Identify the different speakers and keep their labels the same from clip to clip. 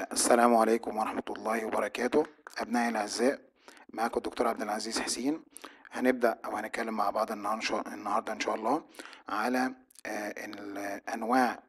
Speaker 1: السلام عليكم ورحمة الله وبركاته أبنائي الأعزاء معاكم الدكتور عبد العزيز حسين هنبدأ أو هنتكلم مع بعض النهار- إن شاء- النهاردة إن شاء الله على آه، ال- أنواع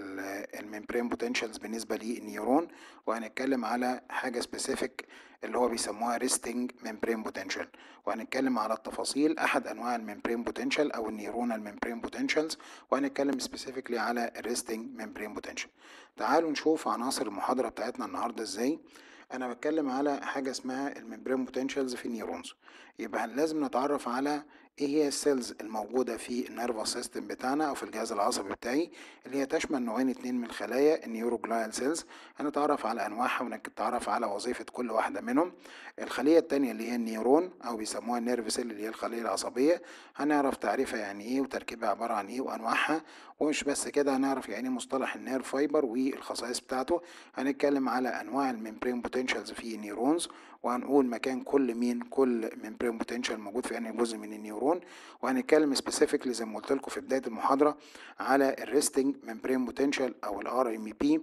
Speaker 1: الممبرين بوتنشالز بالنسبة للنيورون وهنتكلم على حاجة سبيسيفيك اللي هو بيسموها ريستنج ممبرين بوتنشال وهنتكلم على التفاصيل أحد أنواع الممبرين بوتنشال أو النيورونال ممبرين بوتنشالز وهنتكلم سبيسيفيكلي على الريستنج ممبرين بوتنشال تعالوا نشوف عناصر المحاضرة بتاعتنا النهاردة ازاي انا بتكلم على حاجة اسمها الممبرين بوتنشالز في النيورونز يبقى لازم نتعرف على ايه هي السيلز الموجودة في النيرفس سيستم بتاعنا او في الجهاز العصبي بتاعي اللي هي تشمل نوعين اتنين من الخلايا النيوروجلايال سيلز هنتعرف على انواعها ونتعرف على وظيفة كل واحدة منهم الخلية التانية اللي هي النيورون او بيسموها النيرف سيل اللي هي الخلية العصبية هنعرف تعريفها يعني ايه وتركيبها عبارة عن ايه وانواعها ومش بس كده هنعرف يعني مصطلح النيرف فايبر والخصائص بتاعته هنتكلم على انواع الممبرين بوتنشالز في النيورونز وهنقول مكان كل مين كل ممبرين بوتنشال موجود في انهي جزء من النيورون وهنتكلم سبيسيفيكلي زي ما قلت لكم في بدايه المحاضره على الريستنج ممبرين بوتنشال او الار ام بي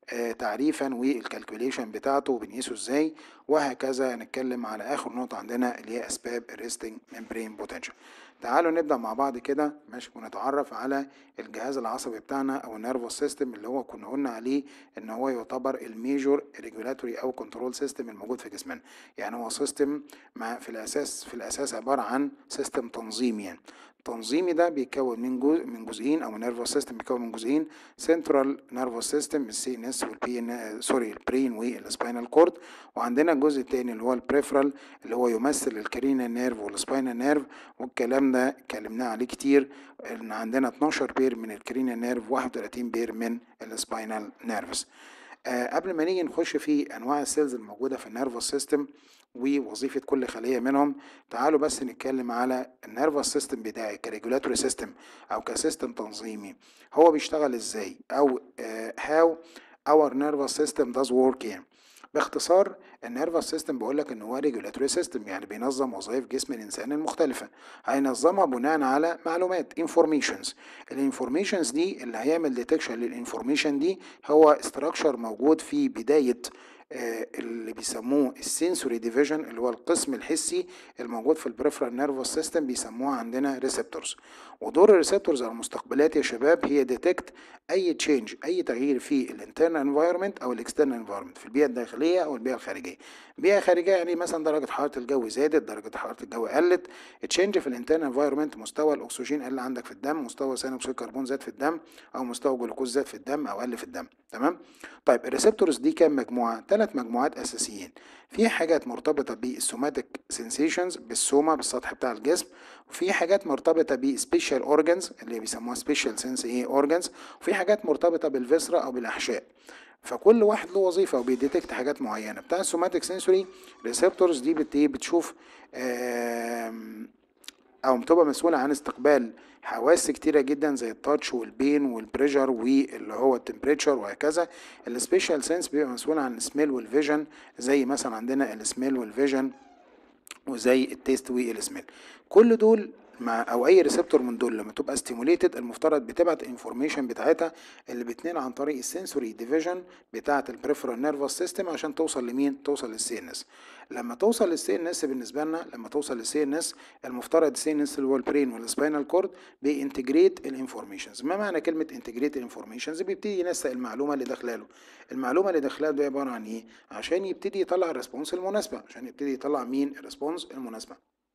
Speaker 1: تعريفا والكالكوليشن بتاعته وبنقيسه ازاي وهكذا هنتكلم على اخر نقطه عندنا اللي هي اسباب الريستنج ممبرين بوتنشال تعالوا نبدا مع بعض كده ماشي ونتعرف على الجهاز العصبي بتاعنا او النيرفس سيستم اللي هو كنا قلنا عليه ان هو يعتبر الميجور ريجولاتوري او كنترول سيستم الموجود في جسمنا يعني هو سيستم مع في الاساس في الاساس عباره عن سيستم تنظيمي يعني التنظيمي ده بيتكون من جزء من جزئين او نيرفس سيستم بيتكون من جزئين سنترال نيرفس سيستم السي ان اس والبي ان سوري البرين والسباينال كورد وعندنا الجزء الثاني اللي هو البريفرال اللي هو يمثل الكرينا نيرف والسباينال نيرف والكلام ده اتكلمنا عليه كتير ان عندنا 12 بير من الكرينا نيرف 31 بير من السباينال نيرفز آه قبل ما نيجي نخش في انواع السيلز الموجوده في النيرفس سيستم ووظيفة كل خلية منهم تعالوا بس نتكلم على النيرفس سيستم بتاعي كريجولاتوري سيستم أو كسيستم تنظيمي هو بيشتغل ازاي أو هاو اور نيرفس سيستم does work يعني باختصار النيرفس سيستم بيقول لك ان هو ريجولاتوري سيستم يعني بينظم وظائف جسم الانسان المختلفه هينظمها بناء على معلومات انفورميشنز الانفورميشنز دي اللي هيعمل ديتكشن للانفورميشن دي هو استراكشر موجود في بدايه اللي بيسموه السنسوري ديفيجن اللي هو القسم الحسي الموجود في البريفرال نيرفس سيستم بيسموها عندنا ريسبتورز ودور الريسبتورز او المستقبلات يا شباب هي ديتكت اي تشينج اي تغيير في الانترنال انفايرمنت او الاكسترنال انفايرمنت في البيئه الداخليه او البيئه الخارجيه بيئه خارجيه يعني مثلا درجه حراره الجو زادت درجه حراره الجو قلت تشينج في الانترنال انفايرمنت مستوى الاكسجين قل عندك في الدم مستوى ثاني اكسيد الكربون زاد في الدم او مستوى الجلوكوز زاد في الدم او قل في الدم تمام طيب الريسبتورز دي كام مجموعه ثلاث مجموعات اساسيين في حاجات مرتبطه بالسوماتيك سنسيشنز بالسوما بالسطح بتاع الجسم وفي حاجات مرتبطه بسبيشال اورجانز اللي بيسموها سبيشال سنس ايه اورجانز وفي حاجات مرتبطه بالفسرة او بالاحشاء فكل واحد له وظيفه وبيديتكت حاجات معينه بتاع السوماتيك سنسوري ريسبتورز دي بت بتشوف او بتبقى مسؤوله عن استقبال حواس كتيرة جدا زي التاتش والبين والبريجر واللي هو التمبريتشر وهكذا السبيشال سنس بيبقى مسؤول عن السميل والفيجن زي مثلا عندنا السميل والفيجن وزي التيست والسميل كل دول مع او اي ريسبتور من دول لما تبقى ستيموليتد المفترض بتبعت الانفورميشن بتاعتها اللي بتنقل عن طريق السنسوري ديفيجن بتاعه البريفرال نيرفس سيستم عشان توصل لمين توصل للسي ان اس لما توصل للسي ان اس بالنسبه لنا لما توصل للسي ان اس المفترض السي ان اس اللي هو البرين والسباينال كورد بينتجريت الانفورميشنز ما معنى كلمه انتجريت الانفورميشنز بيبتدي ينسق المعلومه اللي داخله له المعلومه اللي داخله له عباره عن ايه عشان يبتدي يطلع الريسبونس المناسبه عشان يبتدي يطلع مين الريسبونس المناسبه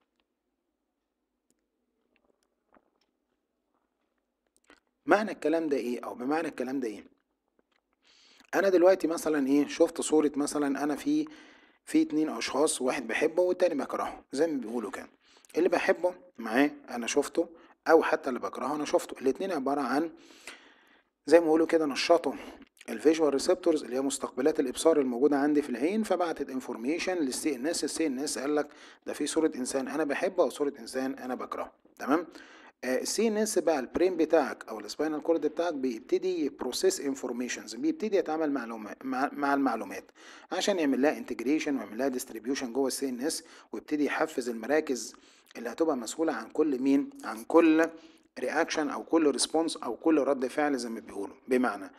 Speaker 1: معنى الكلام ده ايه او بمعنى الكلام ده ايه انا دلوقتي مثلا ايه شفت صورة مثلا انا في في اتنين اشخاص واحد بحبه والتاني بكرهه زي ما بيقولوا كده اللي بحبه معاه انا شفته او حتى اللي بكرهه انا شفته الاتنين عبارة عن زي ما بيقولوا كده نشطوا الفيجوال ريسبتورز اللي هي مستقبلات الابصار الموجوده عندي في العين فبعتت انفورميشن للسي ان اس السي ان اس قال لك ده في صوره انسان انا بحبه او صوره انسان انا بكرهه تمام السي ان اس بقى البرين بتاعك او السباينال كورد بتاعك بيبتدي يبروسيس انفورميشنز بيبتدي يتعامل معلومات مع, مع المعلومات عشان يعمل لها انتجريشن ويعمل لها ديستريبيوشن جوه السي ان اس ويبتدي يحفز المراكز اللي هتبقى مسؤوله عن كل مين عن كل رياكشن او كل ريسبونس او كل رد فعل زي ما بيقولوا بمعنى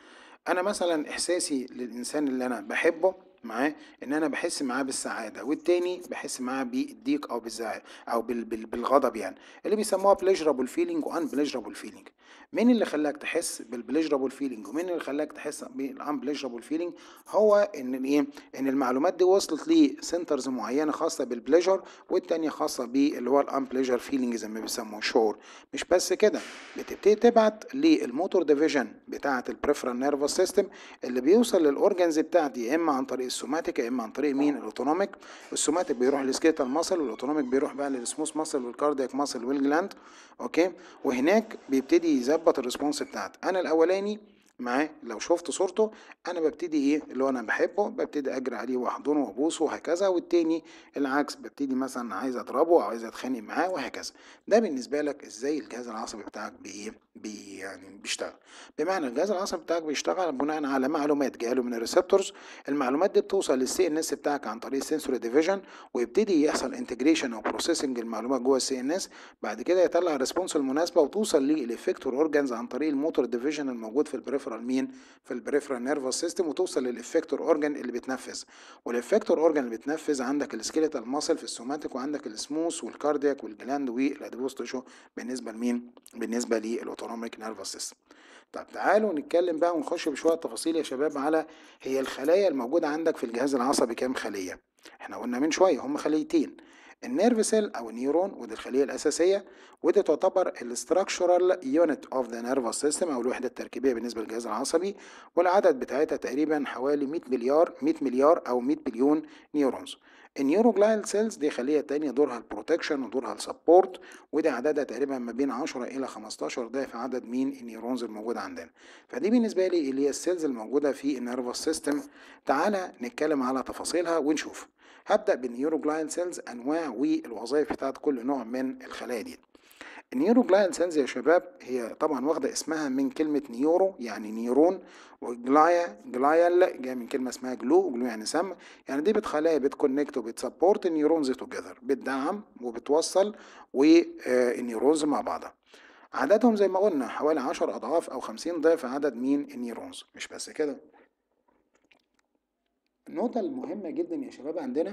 Speaker 1: انا مثلا احساسي للانسان اللي انا بحبه معاه ان انا بحس معاه بالسعاده والتاني بحس معاه بالضيق او بالزعل او بال- بال- بالغضب يعني اللي بيسموها pleasurable feeling وان pleasurable feeling مين اللي خلاك تحس بالبليجرابل فيلينج ومين اللي خلاك تحس بالانبليجرابل فيلينج هو ان الايه ان المعلومات دي وصلت لسنترز معينه خاصه بالبليجر والتانيه خاصه باللي هو الانبليجر فيلينج زي ما بيسموه شعور مش بس كده بتبتدي تبعت للموتور ديفيجن بتاعه البريفرال نيرفس سيستم اللي بيوصل للاورجنز بتاعتي يا اما عن طريق السوماتيك يا اما عن طريق مين الاوتونوميك السوماتيك بيروح للسكيتال ماسل والاوتونوميك بيروح بقى للسموث ماسل والكاردياك ماسل والجلاند اوكي وهناك بيبتدي يظبط الريسبونس بتاعتي انا الاولاني معاه لو شفت صورته انا ببتدي ايه اللي هو انا بحبه ببتدي اجري عليه واحضنه وابوسه وهكذا والتاني العكس ببتدي مثلا عايز اضربه او عايز اتخانق معاه وهكذا ده بالنسبه لك ازاي الجهاز العصبي بتاعك بايه بي يعني بيشتغل بمعنى الجهاز العصبي بتاعك بيشتغل بناء على معلومات جايه له من الريسبتورز المعلومات دي بتوصل للسي ان اس بتاعك عن طريق السنسوري ديفيجن ويبتدي يحصل انتجريشن او بروسيسنج المعلومات جوه السي ان اس بعد كده يطلع الريسبونس المناسبه وتوصل للافكتور اورجانز عن طريق الموتور ديفيجن الموجود في البريفرال مين في البريفرال نيرفس سيستم وتوصل للافكتور اورجان اللي بتنفذ والافكتور اورجان اللي بتنفذ عندك السكيليتال ماسل في السوماتيك وعندك السموث والكاردياك والجلاند والاديبوس تيشو بالنسبه لمين بالنسبه للاوتونوميك نيرفس سيستم طب تعالوا نتكلم بقى ونخش بشويه تفاصيل يا شباب على هي الخلايا الموجوده عندك في الجهاز العصبي كام خليه احنا قلنا من شويه هم خليتين النيرف سيل او النيورون ودي الخليه الاساسيه ودي تعتبر الاستراكشرال يونت اوف ذا نيرفس سيستم او الوحده التركيبيه بالنسبه للجهاز العصبي والعدد بتاعتها تقريبا حوالي 100 مليار 100 مليار او 100 بليون نيورونز النيوروجلايال سيلز دي خليه تانية دورها البروتكشن ودورها السبورت ودي عددها تقريبا ما بين 10 الى 15 ضعف عدد مين النيورونز الموجوده عندنا فدي بالنسبه لي اللي هي السيلز الموجوده في النيرفس سيستم تعالى نتكلم على تفاصيلها ونشوف هبدا بالنيوروجلايال سيلز انواع والوظائف بتاعت كل نوع من الخلايا دي النيوروجلايال سيلز يا شباب هي طبعا واخده اسمها من كلمه نيورو يعني نيرون وجلايا جلايال جاي من كلمه اسمها جلو جلو يعني سم يعني دي بتخليها بتكونكت وبتسبورت النيورونز توجذر بتدعم وبتوصل والنيورونز مع بعضها عددهم زي ما قلنا حوالي 10 اضعاف او 50 ضعف عدد مين النيورونز مش بس كده النقطة المهمة جدا يا شباب عندنا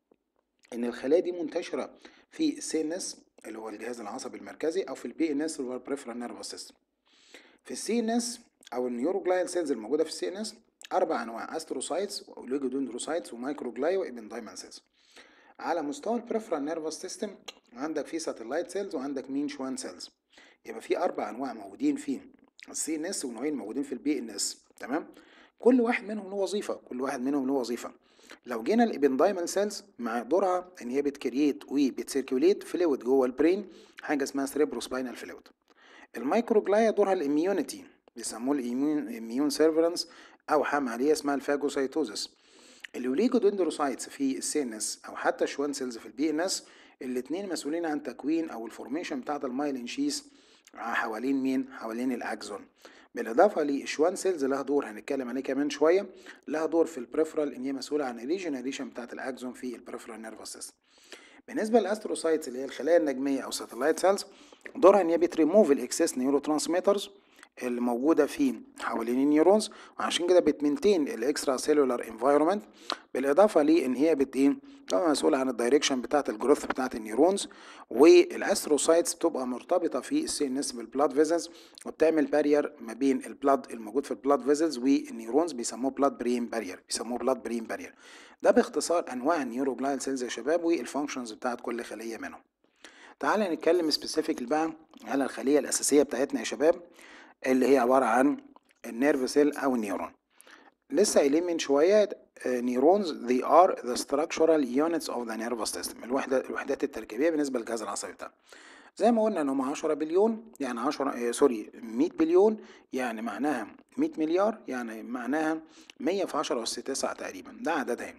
Speaker 1: إن الخلايا دي منتشرة في السي ان اس اللي هو الجهاز العصبي المركزي أو في البي ان اس اللي هو البريفرال نيرفس سيستم. في السي ان اس أو النيوروجلايال سيلز الموجودة في السي ان اس أربع أنواع أستروسايتس وأوليجودندروسايتس ومايكروجلاي وإبندايمال سيلز. على مستوى البريفرال نيرفس سيستم عندك في ساتلايت سيلز وعندك مين شوان سيلز. يبقى في أربع أنواع موجودين في السي ان اس ونوعين موجودين في البي ان اس تمام؟ كل واحد منهم له وظيفه كل واحد منهم له وظيفه لو جينا الابندايمال سيلز مع دورها ان هي بتكريت وبتسيركيوليت فلويد جوه البرين حاجه اسمها سريبروسباينال فلويد المايكروجلايا دورها الاميونيتي بيسموه الاميون سيرفرنس او حام عليه اسمها الفاجوسايتوزس الاوليجودندروسايتس في السي ان اس او حتى الشوان سيلز في البي ان اس الاثنين مسؤولين عن تكوين او الفورميشن بتاعت المايلين شيس حوالين مين حوالين الاكزون بالاضافه للشوان سيلز لها دور هنتكلم عليه كمان شويه لها دور في البريفرال ان هي مسؤوله عن الريجنريشن بتاعه الاكزون في البريفرال نيرفس سيستم بالنسبه للاستروسايتس اللي هي الخلايا النجميه او ساتلايت سيلز دورها ان هي بتريموف الاكسس نيورو ترانسميترز اللي موجوده في حوالين النيورونز وعشان كده بتمنتين الاكسترا سيلولار انفايرمنت بالاضافه لان هي بت ايه طبعا مسؤوله عن الدايركشن بتاعه الجروث بتاعه النيورونز والاستروسايتس بتبقى مرتبطه في السي ان اس بالبلاد فيزلز وبتعمل بارير ما بين البلاد الموجود في البلاد فيزلز والنيورونز بيسموه بلاد برين بارير بيسموه بلاد برين بارير ده باختصار انواع النيوروجلايال سيلز يا شباب والفانكشنز بتاعه كل خليه منهم تعالى نتكلم سبيسيفيك بقى على الخليه الاساسيه بتاعتنا يا شباب اللي هي عباره عن النيرف سيل او النيورون لسه قايلين من شويه نيورونز they are the structural units of the nervous system الوحده الوحدات التركيبيه بالنسبه للجهاز العصبي بتاعنا زي ما قلنا ان هم 10 بليون يعني 10 آه سوري 100 بليون يعني معناها 100 مليار يعني معناها 100 في 10 اس 9 تقريبا ده عددها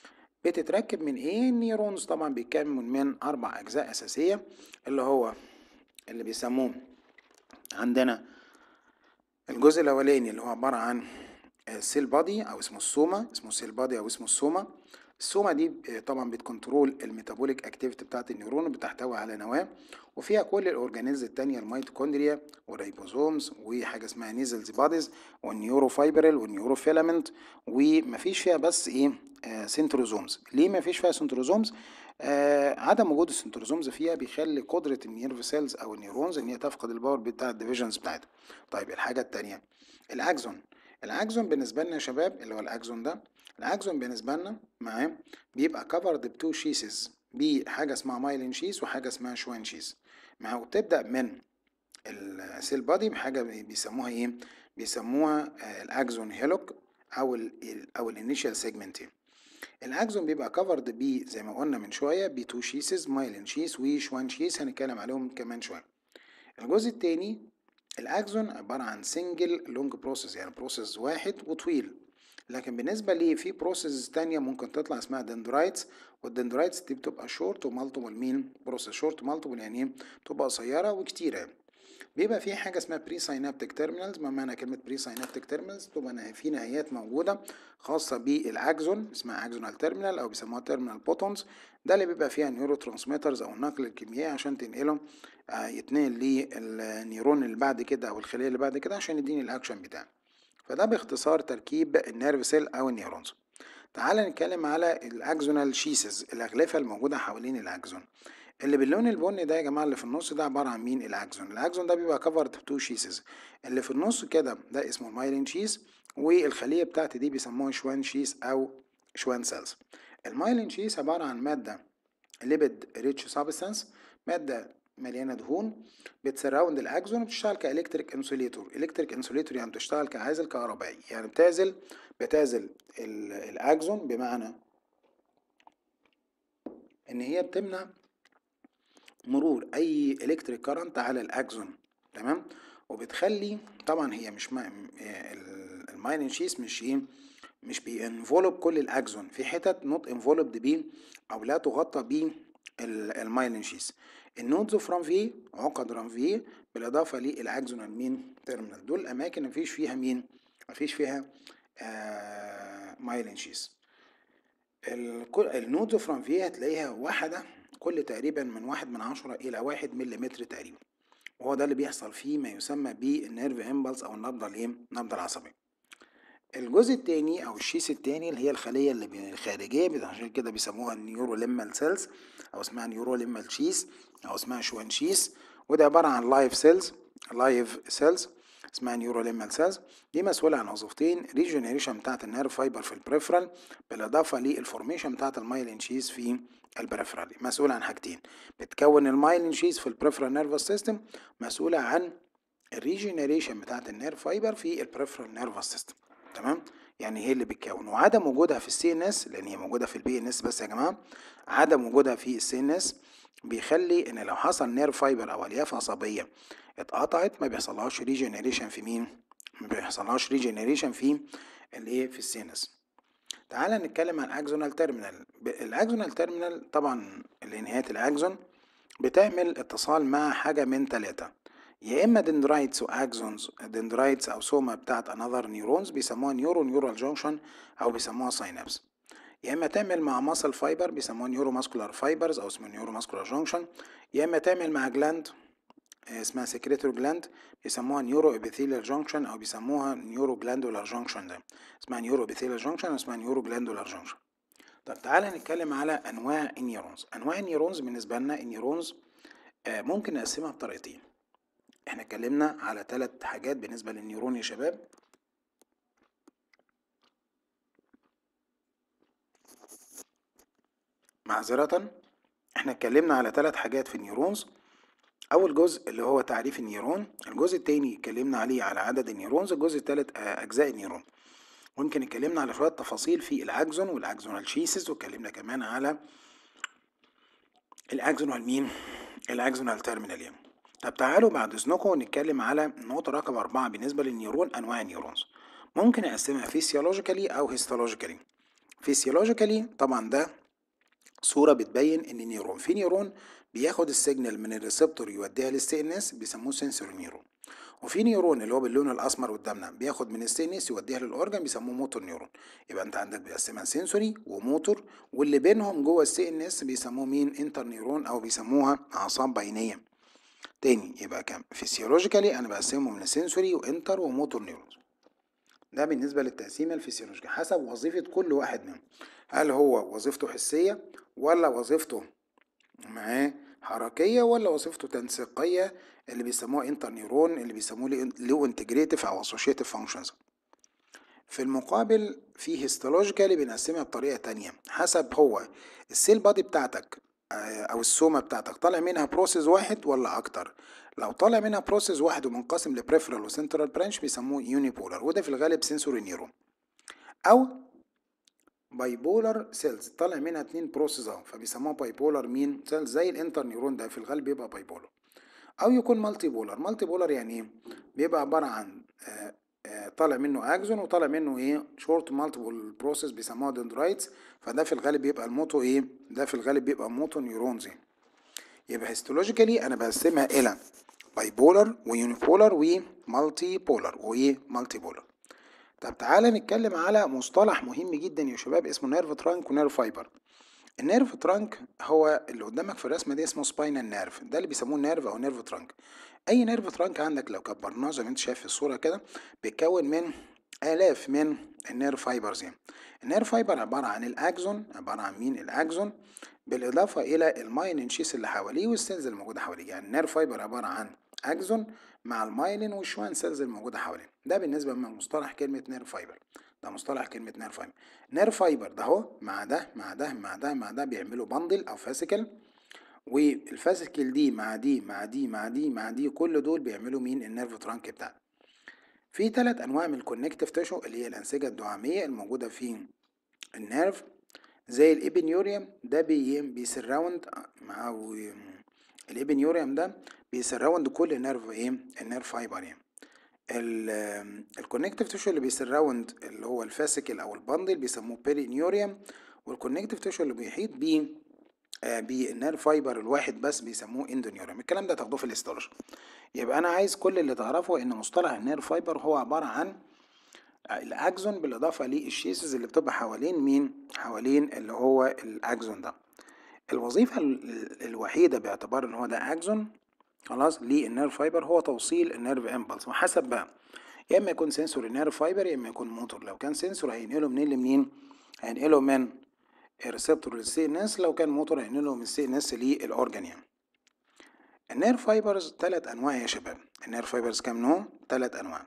Speaker 1: بتتركب من ايه النيورونز طبعا بيتكون من اربع اجزاء اساسيه اللي هو اللي بيسموه عندنا الجزء الاولاني اللي هو عباره عن السيل بادي او اسمه السوما اسمه السيل بادي او اسمه السوما السوما دي ب- طبعا بتكنترول الميتابوليك اكتيفيتي بتاعت النيورون وبتحتوي على نواه وفيها كل الاورجانيلز التانية الميتوكوندريا والريبوزومز وحاجه اسمها نيزلز باديز والنيورو فايبرال والنيورو فيلامنت ومفيش فيها بس ايه آه سنتروزومز ليه مفيش فيها سنتروزومز آه عدم وجود السنتروزومز فيها بيخلي قدره النيرف سيلز او النيورونز ان هي تفقد الباور بتاع الديفيجنز بتاعتها طيب الحاجه التانية الاكزون الاكزون بالنسبه لنا يا شباب اللي هو الاكزون ده الاكزون بالنسبه لنا معاه بيبقى كفرد بتو شيسز بحاجه اسمها مايلين شيس وحاجه اسمها شوان شيس معاه وبتبدا من السيل بادي بحاجه بيسموها ايه بيسموها آه، الاكزون هيلوك او ال او الانيشال سيجمنتين الاكزون بيبقى كفرد بيه زي ما قلنا من شويه بتو شيسز مايلين شيس وشوان شيس هنتكلم عليهم كمان شويه الجزء التاني الاكزون عباره عن سنجل لونج بروسيس يعني بروسيس واحد وطويل لكن بالنسبه ليه في بروسيس تانية ممكن تطلع اسمها دندرايتس والدندرايتس دي بتبقى شورت ومالتيبل مين بروسيس شورت مالتيبل يعني ايه بتبقى قصيره وكتيره يعني. بيبقى في حاجه اسمها بري ساينابتيك تيرمينالز ما معنى كلمه بري ساينابتيك تيرمينالز بتبقى نه- في نهايات موجوده خاصه بالاكزون اسمها اكزونال تيرمينال او بيسموها تيرمينال بوتونز ده اللي بيبقى فيها نيورو ترانسميترز او النقل الكيميائي عشان تنقله آه، يتنقل للنيورون اللي بعد كده او الخليه اللي بعد كده عشان يديني الاكشن بتاعه فده باختصار تركيب النيرف سيل او النيورونز تعال نتكلم على الاكزونال شيسز الاغلفه الموجوده حوالين الاكزون اللي باللون البني ده يا جماعه اللي في النص ده عباره عن مين الاكزون الاكزون ده بيبقى كفرد بتو شيسز اللي في النص كده ده اسمه المايلين شيس والخليه بتاعتي دي بيسموها شوان شيس او شوان سيلز المايلين شيس عباره عن ماده ليبيد ريتش سابستانس ماده مليانه دهون بتسراوند الاكزون وبتشتغل كالكتريك انسوليتور الكتريك انسوليتور يعني بتشتغل كعازل كهربائي يعني بتعزل بتعزل ال- الاكزون بمعنى ان هي بتمنع مرور اي الكتريك كارنت على الاكزون تمام وبتخلي طبعا هي مش ما المايلين شيس مش ايه مش بينفولب كل الاكزون في حتت نوت انفولبد بيه او لا تغطى بيه المايلين شيس النودز اوف رانفي عقد رانفي بالاضافه للاكزونال مين تيرمينال دول الاماكن مفيش فيها مين مفيش فيها آه مايلين شيس الكل- النودز اوف رانفي هتلاقيها واحدة كل تقريبا من واحد من عشرة إلى واحد مليمتر تقريبا وهو ده اللي بيحصل فيه ما يسمى بالنيرف امبلس أو النبضة الإيه؟ النبضة العصبية. الجزء التاني أو الشيس التاني اللي هي الخلية اللي بي- الخارجية بت- عشان كده بيسموها النيوروليمال سيلز أو اسمها نيوروليمال شيس أو اسمها شوان شيس وده عبارة عن لايف سيلز لايف سيلز اسمها نيوروليمال سيلز دي مسؤولة عن وظيفتين ريجنريشن بتاعة النيرف فايبر في البريفرال بالإضافة للفورميشن بتاعة المايلين شيز في البريفرال مسؤولة عن حاجتين بتكون المايلين شيز في البريفرال نيرفس سيستم مسؤولة عن الريجنريشن بتاعة النيرف فايبر في البريفرال نيرفس سيستم تمام يعني هي اللي بتكون وعدم وجودها في السي ان اس لان هي موجوده في البي ان اس بس يا جماعه عدم وجودها في السي ان اس بيخلي ان لو حصل نيرف فايبر او الياف عصبيه اتقطعت ما بيحصلهاش ريجنريشن في مين ما بيحصلهاش ريجنريشن في الايه في السي ان اس تعال نتكلم عن الاكزونال تيرمينال الاكزونال تيرمينال طبعا اللي نهايه الاكزون بتعمل اتصال مع حاجه من ثلاثه يا اما دندرايتس واكزونز دندرايتس او سوما بتاعت انذر نيورونز بيسموها نيورو نيورال جونكشن او بيسموها ساينابس يا اما تعمل مع ماسل فايبر بيسموها نيورو ماسكولار فايبرز او اسمها نيورو ماسكولار جونكشن يا اما تعمل مع جلاند اسمها سكريتور جلاند بيسموها نيورو ابيثيليال جونكشن او بيسموها نيورو جلاندولار جونكشن ده اسمها نيورو ابيثيليال جونكشن او اسمها نيورو جلاندولار جونكشن طب تعالى نتكلم على انواع النيورونز انواع النيورونز بالنسبه لنا النيورونز آه، ممكن نقسمها بطريقتين احنا اتكلمنا على ثلاث حاجات بالنسبه للنيورون يا شباب معذرة احنا اتكلمنا على ثلاث حاجات في النيورونز اول جزء اللي هو تعريف النيورون الجزء التاني اتكلمنا عليه على عدد النيورونز الجزء التالت آه، اجزاء النيورون ممكن اتكلمنا على شويه تفاصيل في الاكزون والاكزونال شيسز واتكلمنا كمان على الاكزونال مين الاكزونال تيرمينال يعني طب تعالوا بعد اذنكم نتكلم على النقطه رقم أربعة بالنسبه للنيورون انواع النيورونز ممكن اقسمها فيسيولوجيكالي او هيستولوجيكالي فيسيولوجيكالي طبعا ده صوره بتبين ان النيورون في نيورون بياخد السيجنال من الريسبتور يوديها للسي ان اس بيسموه سنسوري نيورون وفي نيورون اللي هو باللون الاسمر قدامنا بياخد من السي ان اس يوديها للاورجن بيسموه موتور نيورون يبقى انت عندك بيقسمها سنسوري وموتور واللي بينهم جوه السي ان اس بيسموه مين انتر نيورون او بيسموها اعصاب بينيه تاني يبقى كام فيسيولوجيكالي انا بقسمهم لسنسوري وانتر وموتور نيورون ده بالنسبه للتقسيمه الفسيولوجية حسب وظيفه كل واحد منهم هل هو وظيفته حسيه ولا وظيفته معاه حركيه ولا وظيفته تنسيقيه اللي بيسموها انتر نيورون اللي بيسموه له انتجريتيف او اسوشيتيف فانكشنز في المقابل في هيستولوجيكالي بنقسمها بطريقه تانية حسب هو السيل بادي بتاعتك او السومه بتاعتك طالع منها بروسيس واحد ولا اكتر لو طالع منها بروسيس واحد ومنقسم لبريفرال وسنترال برانش بيسموه يوني بولر وده في الغالب سنسوري نيورون او باي بولر سيلز طالع منها اتنين بروسيس اهو فبيسموها باي بولر مين سيلز زي الانتر نيورون ده في الغالب بيبقى باي بولر او يكون مالتي بولر مالتي بولر يعني ايه بيبقى عباره عن آآ آآ طالع منه اكزون وطالع منه ايه شورت مالتيبل بروسيس بيسموها دندرايتس فده في الغالب بيبقى الموتو ايه ده في الغالب بيبقى موتو نيورونز يبقى هيستولوجيكالي انا بقسمها الى باي بولر ويوني بولر ومالتي بولر وايه مالتي بولر طب تعالى نتكلم على مصطلح مهم جدا يا شباب اسمه نيرف ترانك ونيرف فايبر النيرف ترانك هو اللي قدامك في الرسمه دي اسمه سباينال نيرف ده اللي بيسموه نيرف او نيرف ترانك اي نيرف ترانك عندك لو كبرناه زي ما انت شايف في الصوره كده بيتكون من الاف من النيرف فايبرز يعني النيرف فايبر عباره عن الاكزون عباره عن مين الاكزون بالاضافه الى المايلين شيس اللي حواليه والسيلز اللي موجوده حواليه يعني النيرف فايبر عباره عن اكزون مع المايلين والشوان سيلز الموجوده حواليه ده بالنسبه من مصطلح كلمه نيرف فايبر ده مصطلح كلمه نيرف فايبر نيرف فايبر ده اهو مع ده مع ده مع ده مع ده بيعملوا بندل او فاسيكل والفاسيكل دي مع دي مع دي مع دي مع دي كل دول بيعملوا مين النيرف ترانك بتاعنا في ثلاث انواع من الكونكتيف تيشو اللي هي الانسجه الدعاميه الموجوده في النيرف زي الابنيوريوم ده بي بيسراوند مع الابنيوريوم ده بيسراوند كل النيرف ايه النيرف فايبر يعني الكونكتيف تيشو اللي بيسراوند اللي هو الفاسيكل او البندل بيسموه بيرينيوريوم والكونكتيف تيشو اللي بيحيط بيه آه بالنيرف فايبر الواحد بس بيسموه اندونيوريوم الكلام ده تاخدوه في الاستولوجي يبقى انا عايز كل اللي تعرفه ان مصطلح النيرف فايبر هو عباره عن الاكزون بالاضافه للشيسز اللي بتبقى حوالين مين حوالين اللي هو الاكزون ده الوظيفه الوحيده باعتبار ان هو ده اكزون خلاص للنيرف فايبر هو توصيل النيرف امبلس وحسب بقى يا اما يكون سنسور النيرف فايبر يا اما يكون موتور لو كان سنسور هينقله منين لمنين هينقله من الريسبتور للسي ان اس لو كان موتور هينقله من السي ان اس للاورجان يعني النيرف فايبرز ثلاث انواع يا شباب النيرف فايبرز كام نوع ثلاث انواع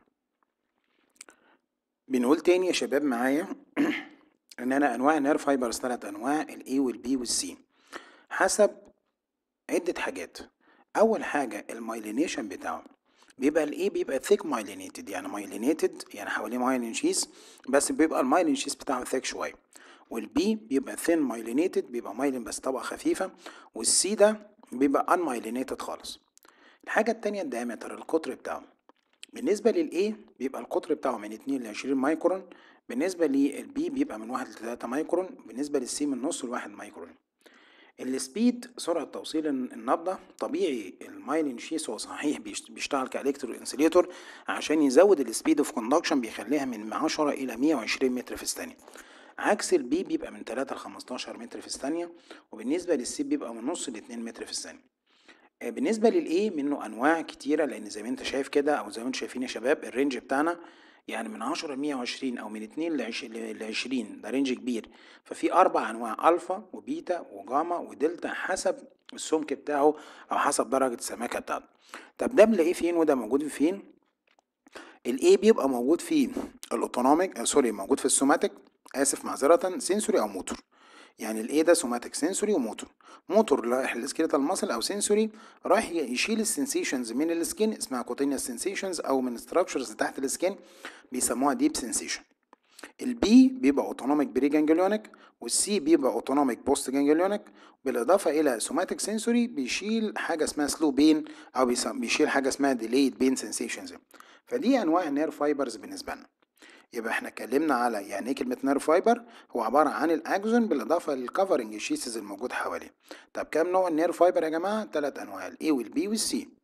Speaker 1: بنقول تاني يا شباب معايا ان انا انواع النيرف فايبرز ثلاث انواع الاي والبي والسي حسب عدة حاجات اول حاجة المايلينيشن بتاعه بيبقى الاي بيبقى ثيك مايلينيتد يعني مايلينيتد يعني حواليه مايلين شيس بس بيبقى المايلين شيس بتاعه ثيك شوية والبي بيبقى ثين مايلينيتد بيبقى مايلين بس طبقة خفيفة والسي ده بيبقى ان مايلينيتد خالص الحاجة التانية الدايمتر القطر بتاعه بالنسبة للA بيبقى القطر بتاعه من 2 ل 20 مايكرون بالنسبة للبي بيبقى من 1 ل 3 مايكرون بالنسبة للسي من نص ل 1 مايكرون السبيد سرعة توصيل النبضة طبيعي المايلين شيس هو صحيح بيشتغل كالكترو انسليتور عشان يزود السبيد اوف كوندكشن بيخليها من 10 الى 120 متر في الثانية عكس البي بيبقى من 3 ل 15 متر في الثانية وبالنسبة للسي بيبقى من نص ل 2 متر في الثانية بالنسبة للإيه منه أنواع كتيرة لأن زي ما أنت شايف كده أو زي ما أنتم شايفين يا شباب الرينج بتاعنا يعني من عشرة لمية وعشرين أو من اتنين لعشرين ده رينج كبير ففي أربع أنواع ألفا وبيتا وجاما ودلتا حسب السمك بتاعه أو حسب درجة السماكة بتاعته طب ده بنلاقيه فين وده موجود فين؟ الاي بيبقى موجود في الاوتونوميك سوري موجود في السوماتيك اسف معذرة سنسوري او موتور يعني الايه ده سوماتيك سنسوري وموتور موتور رايح للسكيلتال ماسل او سنسوري رايح يشيل السنسيشنز من السكين اسمها كوتينيوس سنسيشنز او من ستراكشرز تحت السكين بيسموها ديب سنسيشن البي بيبقى اوتونوميك بري جانجليونيك والسي بيبقى اوتونوميك بوست جانجليونيك بالاضافه الى سوماتيك سنسوري بيشيل حاجه اسمها سلو بين او بيشيل حاجه اسمها ديليد بين سنسيشنز فدي انواع النير فايبرز بالنسبه لنا يبقى احنا اتكلمنا على يعني ايه كلمه نير فايبر هو عباره عن الاكزون بالاضافه للكفرنج شيسز الموجود حواليه طب كام نوع النير فايبر يا جماعه ثلاث انواع الاي والبي والسي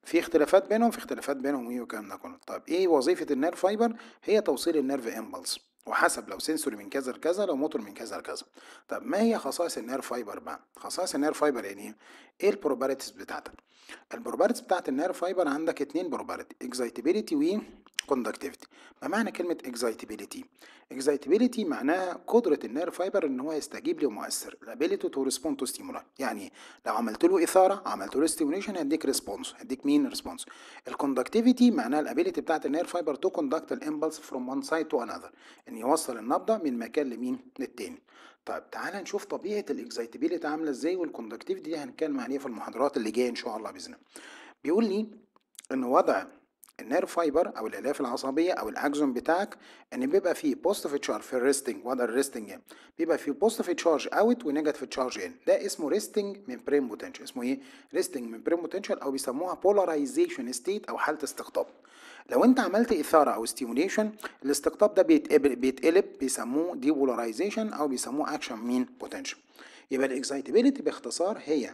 Speaker 1: في اختلافات بينهم في اختلافات بينهم ايه والكلام ده كله طيب ايه وظيفه النيرف فايبر هي توصيل النيرف امبلس وحسب لو سنسوري من كذا لكذا لو موتور من كذا لكذا طب ما هي خصائص النيرف فايبر بقى خصائص النيرف فايبر يعني ايه ايه البروبابيلتيز بتاعتك البروبابيلتيز بتاعت النيرف فايبر عندك اتنين بروبابيلتي اكزايتابيليتي و كوندكتيفيتي ما معنى كلمه اكزايتابيليتي اكزايتابيليتي معناها قدره النيرف فايبر ان هو يستجيب لمؤثر الابيليتي تو ريسبوند تو ستيمولاي يعني لو عملت له اثاره عملت له ستيموليشن هيديك ريسبونس هيديك مين ريسبونس الكوندكتيفيتي معناها الابيليتي بتاعت النيرف فايبر تو كوندكت الامبلس فروم وان سايد تو انذر ان يوصل النبضه من مكان لمين للتاني طيب تعالى نشوف طبيعه الاكزايتابيليتي عامله ازاي والكوندكتيفيتي دي هنتكلم عليها في المحاضرات اللي جايه ان شاء الله باذن الله بيقول لي ان وضع النيرف فايبر او الالياف العصبيه او الاكزون بتاعك ان بيبقى فيه بوزيتيف تشارج في الريستنج وضع الريستنج يعني بيبقى فيه بوزيتيف تشارج اوت ونيجاتيف تشارج ان ده اسمه ريستنج ممبرين بوتنشال اسمه ايه ريستنج ممبرين بوتنشال او بيسموها بولاريزيشن ستيت او حاله استقطاب لو انت عملت اثاره او ستيموليشن الاستقطاب ده بيتقلب بيتقلب بيسموه دي بولاريزيشن او بيسموه اكشن مين بوتنشال يبقى الاكسايتابيليتي باختصار هي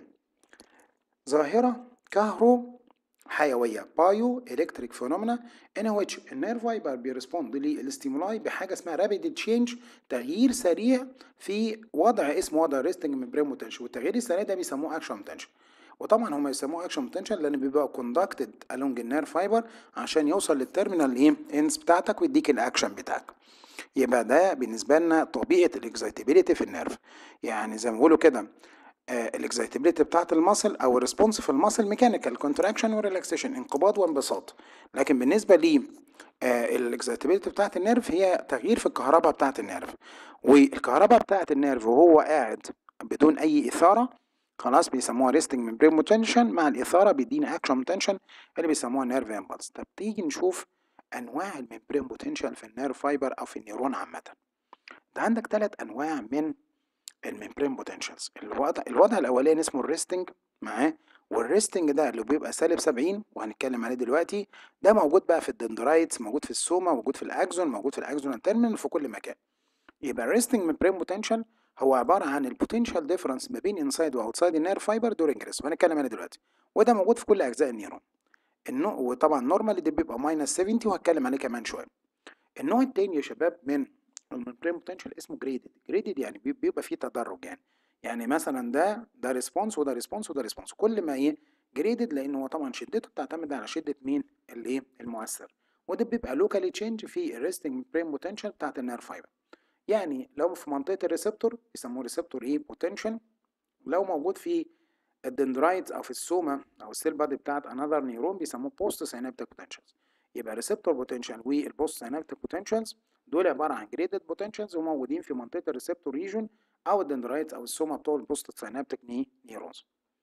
Speaker 1: ظاهره كهرو حيويه بايو الكتريك فينومينا ان ويتش النيرف فايبر بيرسبوند للاستيمولاي بحاجه اسمها رابيد تشينج تغيير سريع في وضع اسمه وضع ريستنج ممبرين بوتنشال والتغيير السريع ده بيسموه اكشن بوتنشال وطبعا هم يسموه اكشن بوتنشال لان بيبقى كوندكتد along النيرف فايبر عشان يوصل للتيرمينال ايه انس بتاعتك ويديك الاكشن بتاعك يبقى ده بالنسبه لنا طبيعه الاكزايتابيليتي في النيرف يعني زي ما بيقولوا كده الاكزايتابيليتي بتاعت المصل او الريسبونس في المصل ميكانيكال كونتراكشن وريلاكسيشن انقباض وانبساط لكن بالنسبه لي الاكزايتابيليتي بتاعت النيرف هي تغيير في الكهرباء بتاعت النيرف والكهرباء بتاعت النيرف وهو قاعد بدون اي اثاره خلاص بيسموها ريستنج ممبرين بوتنشن مع الاثاره بيدينا اكشن بوتنشن اللي بيسموها نيرف امبلس طب تيجي نشوف انواع الممبرين بوتنشال في النيرف فايبر او في النيرون عامه انت عندك ثلاث انواع من الممبرين بوتنشالز الوضع الوضع الاولاني اسمه الريستنج معاه والريستنج ده اللي بيبقى سالب 70 وهنتكلم عليه دلوقتي ده موجود بقى في الدندرايتس موجود في السوما موجود في الاكزون موجود في الاكزون تيرمينال في كل مكان يبقى الريستنج ممبرين بوتنشال هو عباره عن البوتنشال ديفرنس ما بين انسايد واوتسايد النير فايبر دورنج ريست وهنتكلم عليه دلوقتي وده موجود في كل اجزاء النيرون النوع وطبعا نورمالي ده بيبقى ماينس 70 وهتكلم عليه كمان شويه النوع التاني يا شباب من الممبرين بوتنشال اسمه جريدد جريدد يعني بيبقى فيه تدرج يعني يعني مثلا ده ده ريسبونس وده ريسبونس وده ريسبونس كل ما ايه جريدد لان هو طبعا شدته بتعتمد على شده مين الايه المؤثر وده بيبقى لوكالي تشينج في الريستنج ممبرين بوتنشال بتاعت النير فايبر يعني لو في منطقه الريسبتور بيسموه ريسبتور ايه بوتنشال لو موجود في الدندرايتس او في السوما او السيل بادي بتاعت انذر نيرون بيسموه بوست سينابتيك بوتنشالز يبقى ريسبتور بوتنشال والبوست سينابتيك بوتنشالز دول عباره عن جريدد بوتنشالز وموجودين في منطقه الريسبتور ريجون او الدندرايتس او السوما بتوع البوست سينابتيك نيرونز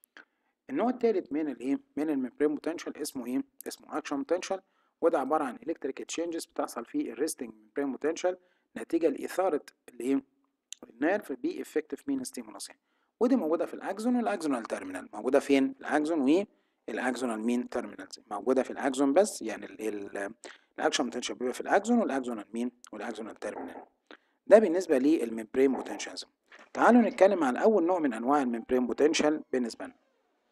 Speaker 1: النوع الثالث من الايه من الممبرين بوتنشال اسمه ايه اسمه اكشن بوتنشال وده عباره عن الكتريك تشينجز بتحصل في الريستنج ممبرين بوتنشال نتيجه لاثاره الايه النيرف بافكتيف مين ستيمولس ودي موجوده في الاكزون والاكزونال تيرمينال موجوده فين الاكزون والاكزونال مين تيرمينالز موجوده في الاكزون بس يعني الاكشن بوتنشال بيبقى في الاكزون والاكزونال مين والاكزونال تيرمينال ده بالنسبه للممبرين بوتنشالز تعالوا نتكلم عن اول نوع من انواع الممبرين بوتنشال بالنسبه لنا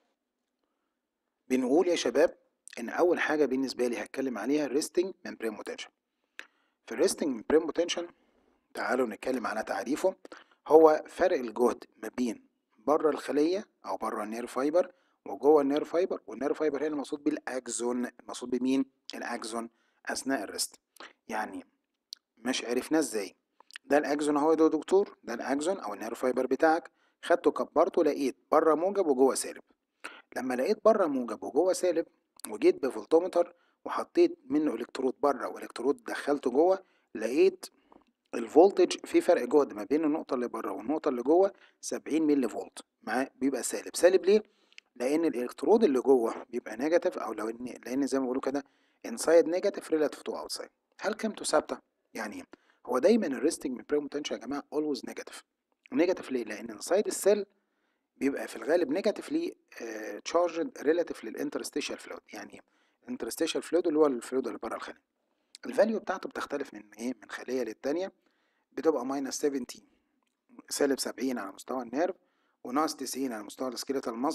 Speaker 1: بنقول يا شباب ان اول حاجه بالنسبه لي هتكلم عليها الريستنج ممبرين بوتنشال في الريستنج ممبرين بوتنشال تعالوا نتكلم على تعريفه هو فرق الجهد ما بين بره الخليه او بره النير فايبر وجوه النير فايبر والنير فايبر هنا المقصود بالاكزون المقصود بمين الاكزون اثناء الريست يعني مش عرفناه ازاي ده الاكزون اهو يا دكتور ده الاكزون او النير فايبر بتاعك خدته كبرته لقيت بره موجب وجوه سالب لما لقيت بره موجب وجوه سالب وجيت بفولتومتر وحطيت منه الكترود بره والكترود دخلته جوه لقيت الفولتج في فرق جهد ما بين النقطة اللي بره والنقطة اللي جوه 70 ملي فولت معاه بيبقى سالب سالب ليه؟ لأن الإلكترود اللي جوه بيبقى نيجاتيف أو لو إن لأن زي ما بيقولوا كده انسايد نيجاتيف ريلاتيف تو اوتسايد هل قيمته ثابتة؟ يعني إيه؟ هو دايما الريستنج ممبرين بوتنشال يا جماعة اولويز نيجاتيف نيجاتيف ليه؟ لأن انسايد السيل بيبقى في الغالب نيجاتيف ليه تشارجد ريلاتيف للانترستيشال فلويد يعني الانترستيشال فلويد اللي هو الفلويد اللي بره الخلية الفاليو بتاعته بتختلف من ايه من خلية للتانية بتبقى ماينس 70 سالب 70 على مستوى النيرف وناقص 90 على مستوى السكيلتال ماسل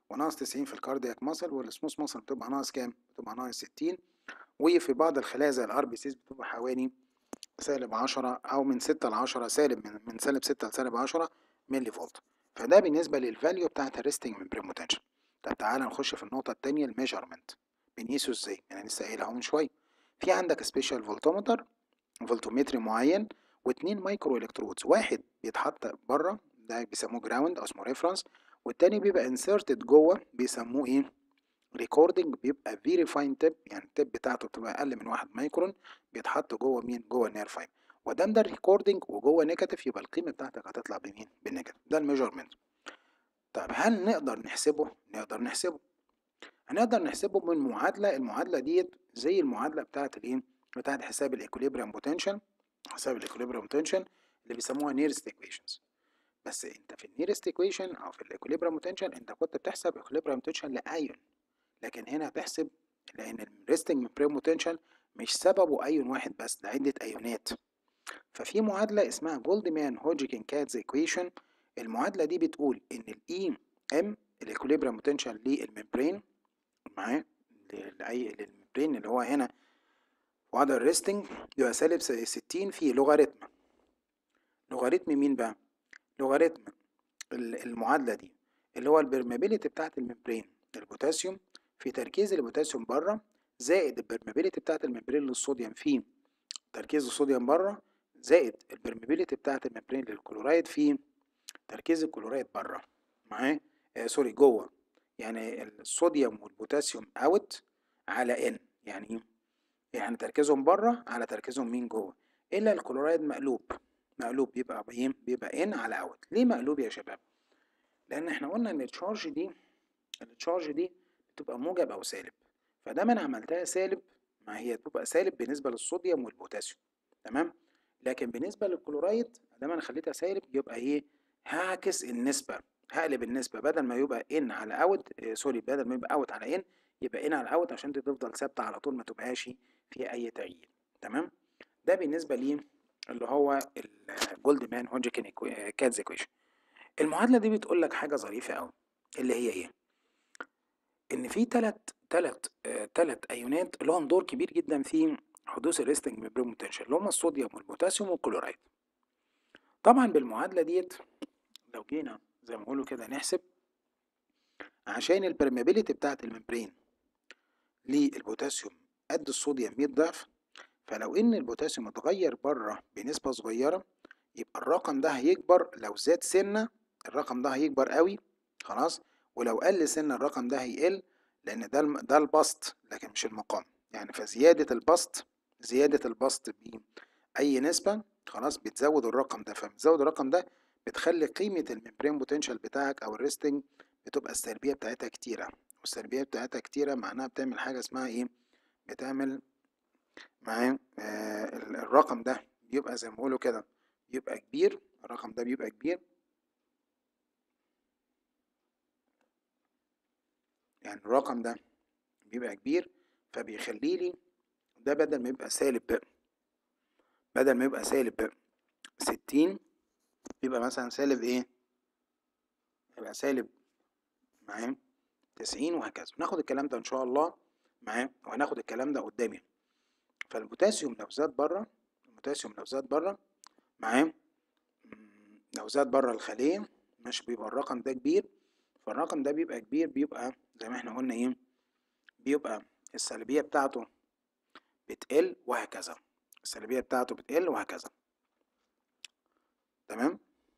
Speaker 1: وناقص 90 في الكاردياك ماسل والسموث ماسل بتبقى ناقص كام؟ بتبقى ناقص 60 وفي بعض الخلايا زي الار بي سيز بتبقى حوالي سالب 10 او من 6 ل 10 سالب من, من سالب 6 لسالب 10 ملي فولت فده بالنسبه للفاليو بتاعت الريستنج ممبرين بوتنشال طب تعالى نخش في النقطه الثانيه الميجرمنت بنقيسه ازاي؟ يعني لسه قايلها من شويه في عندك سبيشال فولتومتر فولتومتري معين واتنين مايكرو الكترودز واحد بيتحط بره ده بيسموه جراوند او اسمه ريفرنس والتاني بيبقى انسرتد جوه بيسموه ايه ريكوردنج بيبقى فيري فاين تيب يعني التيب بتاعته بتبقى اقل من واحد مايكرون بيتحط جوه مين جوه النير فايم ودام ده الريكوردنج وجوه نيجاتيف يبقى القيمه بتاعتك هتطلع بمين بالنيجاتيف ده الميجرمنت طب هل نقدر نحسبه نقدر نحسبه هنقدر نحسبه من معادله المعادله ديت زي المعادله بتاعت الايه بتاعت حساب الايكوليبريم بوتنشال حساب الايكوليبريم بوتنشال اللي بيسموها نيرست ايكويشنز بس انت في النيرست ايكويشن او في الايكوليبريم بوتنشال انت كنت بتحسب ايكوليبريم بوتنشال لايون لكن هنا هتحسب لان الريستنج ممبرين بوتنشال مش سببه ايون واحد بس ده عده ايونات ففي معادله اسمها جولدمان هوجكن كاتز ايكويشن المعادله دي بتقول ان الاي ام الايكوليبريم بوتنشال للممبرين معاه لاي للممبرين اللي هو هنا وضع الريستنج يبقى سالب 60 في لوغاريتم لوغاريتم مين بقى لوغاريتم المعادله دي اللي هو البرمابيليتي بتاعت الممبرين البوتاسيوم في تركيز البوتاسيوم بره زائد البرمابيليتي بتاعت الممبرين للصوديوم في تركيز الصوديوم بره زائد البرمابيليتي بتاعت الممبرين للكلورايد في تركيز الكلورايد بره معاه آه سوري جوه يعني الصوديوم والبوتاسيوم اوت على ان يعني يعني تركيزهم بره على تركيزهم مين جوه الا الكلورايد مقلوب مقلوب بيبقى ايه بيبقى ان على اوت ليه مقلوب يا شباب لان احنا قلنا ان التشارج دي التشارج دي بتبقى موجب او سالب فدام انا عملتها سالب ما هي تبقى سالب بالنسبه للصوديوم والبوتاسيوم تمام لكن بالنسبه للكلورايد دام انا خليتها سالب يبقى ايه هعكس النسبه هقلب النسبه بدل ما يبقى ان على اوت آه سوري بدل ما يبقى اوت على ان يبقى ان على اوت عشان دي تفضل ثابته على طول ما تبقاش فيها اي تغيير تمام ده بالنسبه لي اللي هو الجولد مان هوجكن كاتز ايكويشن المعادله دي بتقول لك حاجه ظريفه قوي اللي هي ايه ان في ثلاث ثلاث ثلاث ايونات لهم دور كبير جدا في حدوث الريستنج ميمبرين بوتنشال اللي هم الصوديوم والبوتاسيوم والكلورايد طبعا بالمعادله ديت لو جينا زي ما بيقولوا كده نحسب عشان البرميابيليتي بتاعت الممبرين للبوتاسيوم قد الصوديوم 100 ضعف فلو ان البوتاسيوم اتغير بره بنسبه صغيره يبقى الرقم ده هيكبر لو زاد سنه الرقم ده هيكبر قوي خلاص ولو قل سنه الرقم ده هيقل لان ده ده البسط لكن مش المقام يعني فزياده البسط زياده البسط باي نسبه خلاص بتزود الرقم ده فبتزود الرقم ده بتخلي قيمه الممبرين بوتنشال بتاعك او الريستنج بتبقى السلبيه بتاعتها كتيره والسلبيه بتاعتها كتيره معناها بتعمل حاجه اسمها ايه بتعمل معاه آه الرقم ده بيبقى زي ما بيقولوا كده بيبقى كبير الرقم ده بيبقى كبير يعني الرقم ده بيبقى كبير فبيخلي لي ده بدل ما يبقى سالب بقى بدل ما يبقى سالب بقى ستين بيبقى مثلا سالب ايه يبقى سالب معاه تسعين وهكذا ناخد الكلام ده ان شاء الله معاه وهناخد الكلام ده قدامي فالبوتاسيوم لو زاد بره البوتاسيوم لو زاد بره معاه لو زاد بره الخلية مش بيبقى الرقم ده كبير فالرقم ده بيبقى كبير بيبقى زي ما احنا قلنا ايه بيبقى السلبية بتاعته بتقل وهكذا السلبية بتاعته بتقل وهكذا تمام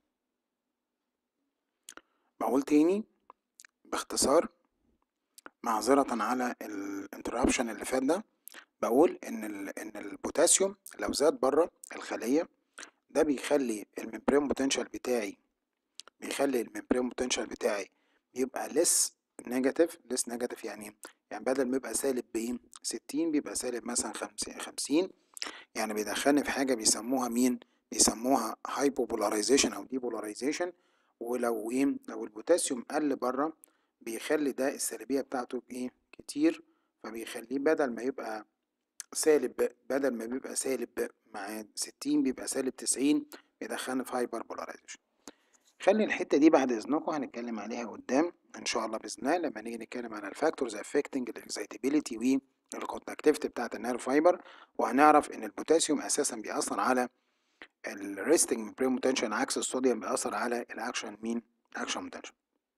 Speaker 1: بقول تاني باختصار معذرة على الانترابشن اللي فات ده بقول ان ان البوتاسيوم لو زاد بره الخليه ده بيخلي الممبرين بوتنشال بتاعي بيخلي الممبرين بوتنشال بتاعي بيبقى لس نيجاتيف لس نيجاتيف يعني يعني بدل ما يبقى سالب ب 60 بيبقى سالب مثلا 50 يعني بيدخلني في حاجه بيسموها مين بيسموها هايبوبولاريزيشن او ديبولاريزيشن ولو ايه لو البوتاسيوم قل بره بيخلي ده السلبيه بتاعته ايه كتير فبيخليه بدل ما يبقى سالب بدل ما بيبقى سالب مع ستين بيبقى سالب تسعين بيدخلنا في هايبر بولاريزيشن خلي الحتة دي بعد إذنكم هنتكلم عليها قدام ان شاء الله باذن الله لما نيجي نتكلم عن الفاكتورز افكتنج الاكزايتابيليتي والكونتاكتيفيتي بتاعت النيرف فايبر وهنعرف ان البوتاسيوم اساسا بيأثر على الريستنج ممبرين بوتنشال عكس الصوديوم بيأثر على الاكشن مين اكشن بوتنشال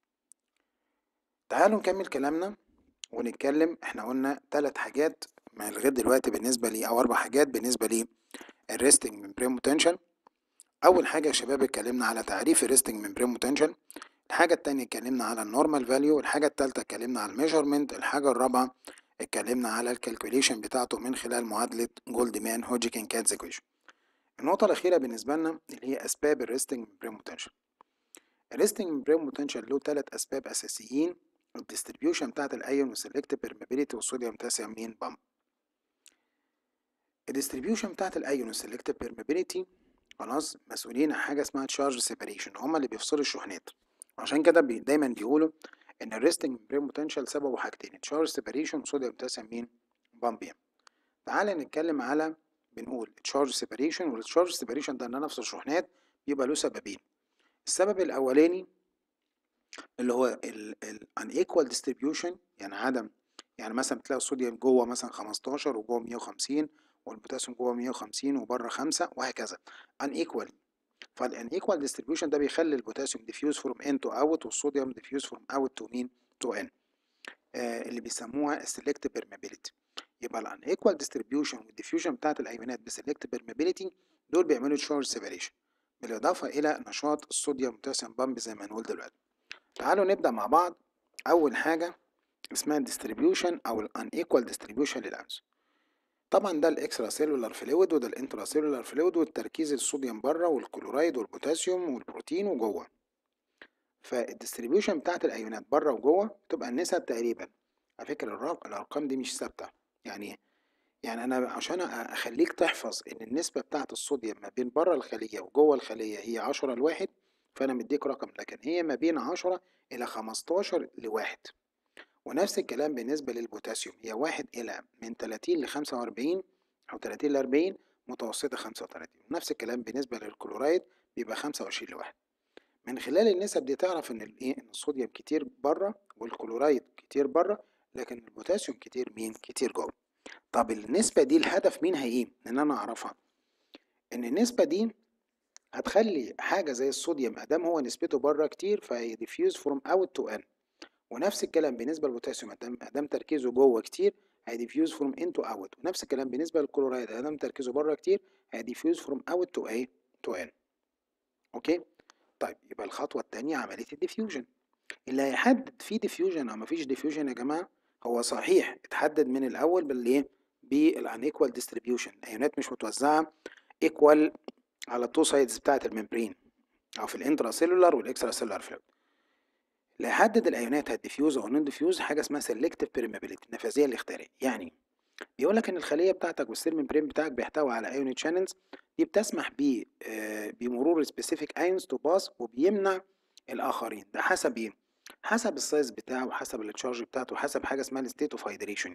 Speaker 1: تعالوا نكمل كلامنا ونتكلم احنا قلنا ثلاث حاجات ما لغايه دلوقتي بالنسبه لي او اربع حاجات بالنسبه لي الريستنج ممبرين بوتنشال اول حاجه يا شباب اتكلمنا على تعريف الريستنج ممبرين بوتنشال الحاجه التانية اتكلمنا على النورمال فاليو الحاجه التالتة اتكلمنا على الميجرمنت الحاجه الرابعه اتكلمنا على الكالكوليشن بتاعته من خلال معادله جولدمان هوجكن كاتز ايكويشن النقطه الاخيره بالنسبه لنا اللي هي اسباب الريستنج ممبرين بوتنشال الريستنج ممبرين بوتنشال له ثلاث اسباب اساسيين الديستريبيوشن بتاعت الايون والسلكتيف بيرميبيليتي والصوديوم بوتاسيوم مين بامب الديستريبيوشن بتاعت الايون والسلكتيف بيرميبيليتي خلاص مسؤولين عن حاجه اسمها تشارج سيبريشن هما اللي بيفصلوا الشحنات عشان كده بي دايما بيقولوا ان الريستنج ممبرين بوتنشال سببه حاجتين تشارج سيبريشن وصوديوم بوتاسيوم مين بامبيم تعال نتكلم على بنقول تشارج سيبريشن والتشارج سيبريشن ده ان انا افصل الشحنات بيبقى له سببين السبب الاولاني اللي هو unequal distribution يعني عدم يعني مثلا بتلاقي الصوديوم جوه مثلا 15 وجوه 150 والبوتاسيوم جوه 150 وبره 5 وهكذا unequal فالunequal distribution ده بيخلي البوتاسيوم diffuse from in to out والصوديوم diffuse from out to mean to in آه اللي بيسموها selective permeability يبقى unequal distribution والديفيوجن بتاعت الايونات بselective permeability دول بيعملوا charge separation بالإضافة إلى نشاط الصوديوم بوتاسيوم بامب زي ما هنقول دلوقتي تعالوا نبدأ مع بعض أول حاجة اسمها distribution أو ال unequal distribution للأنس طبعا ده الاكسترا سيلولار فلويد وده الانترا سيلولار فلويد والتركيز الصوديوم بره والكلورايد والبوتاسيوم والبروتين وجوه فالديستريبيوشن بتاعت الايونات بره وجوه تبقى النسب تقريبا على فكره الارقام دي مش ثابته يعني يعني انا عشان اخليك تحفظ ان النسبه بتاعت الصوديوم ما بين بره الخليه وجوه الخليه هي 10 لواحد فانا مديك رقم لكن هي ما بين 10 الى 15 لواحد ونفس الكلام بالنسبة للبوتاسيوم هي واحد إلى من 30 ل 45 أو 30 ل 40 متوسطة 35 ونفس الكلام بالنسبة للكلورايد بيبقى 25 لواحد من خلال النسب دي تعرف إن الإيه إن الصوديوم كتير بره والكلورايد كتير بره لكن البوتاسيوم كتير مين كتير جوه طب النسبة دي الهدف منها إيه؟ إن أنا أعرفها إن النسبة دي هتخلي حاجة زي الصوديوم أدام هو نسبته بره كتير فيديفيوز فروم أوت تو إن ونفس الكلام بالنسبة للبوتاسيوم أدام تركيزه جوه كتير هيديفيوز فروم ان تو اوت ونفس الكلام بالنسبة للكلورايد أدام تركيزه بره كتير هيديفيوز فروم اوت تو ايه تو ان أوكي طيب يبقى الخطوة التانية عملية الديفيوجن اللي هيحدد في ديفيوجن أو مفيش ديفيوجن يا جماعة هو صحيح اتحدد من الأول بالإيه بالانيكوال ديستريبيوشن الايونات مش متوزعة ايكوال على التو سايدز بتاعة الممبرين أو في الانترا سيلولار والاكسترا سيلولار فلويد اللي هيحدد الايونات هتديفيوز او نون ديفيوز حاجه اسمها سيلكتيف بيرميبيليتي النفاذيه الاختياريه يعني بيقول لك ان الخليه بتاعتك والسيل ممبرين بتاعك بيحتوي على ايون شانلز دي بتسمح ب بمرور سبيسيفيك ايونز تو باس وبيمنع الاخرين ده حسب ايه حسب السايز بتاعه وحسب التشارج بتاعته وحسب حاجه اسمها الستيت اوف هايدريشن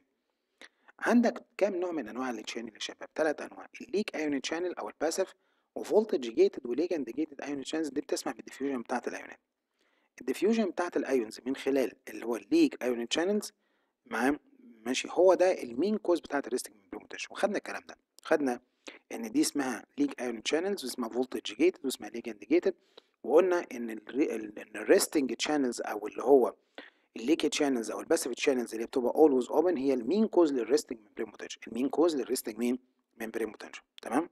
Speaker 1: عندك كام نوع من انواع التشانل يا شباب ثلاث انواع الليك ايون تشانل او الباسيف وفولتج جيتد وليجند جيتد ايون شانلز دي بتسمح بالديفيوجن بتاعت الايونات الديفيوجن بتاعت الايونز من خلال اللي هو الليك ايون شانلز معاه ماشي هو ده المين كوز بتاعت الريستنج ممبرين وخدنا الكلام ده خدنا ان دي اسمها ليك ايون شانلز واسمها فولتج جيتد واسمها ليجند جيتد وقلنا ان الريستنج شانلز او اللي هو الليك شانلز او الباسيف شانلز اللي بتبقى اولويز اوبن هي المين كوز للريستنج ممبرين بوتنشال المين كوز للريستنج مين ممبرين بوتنشال تمام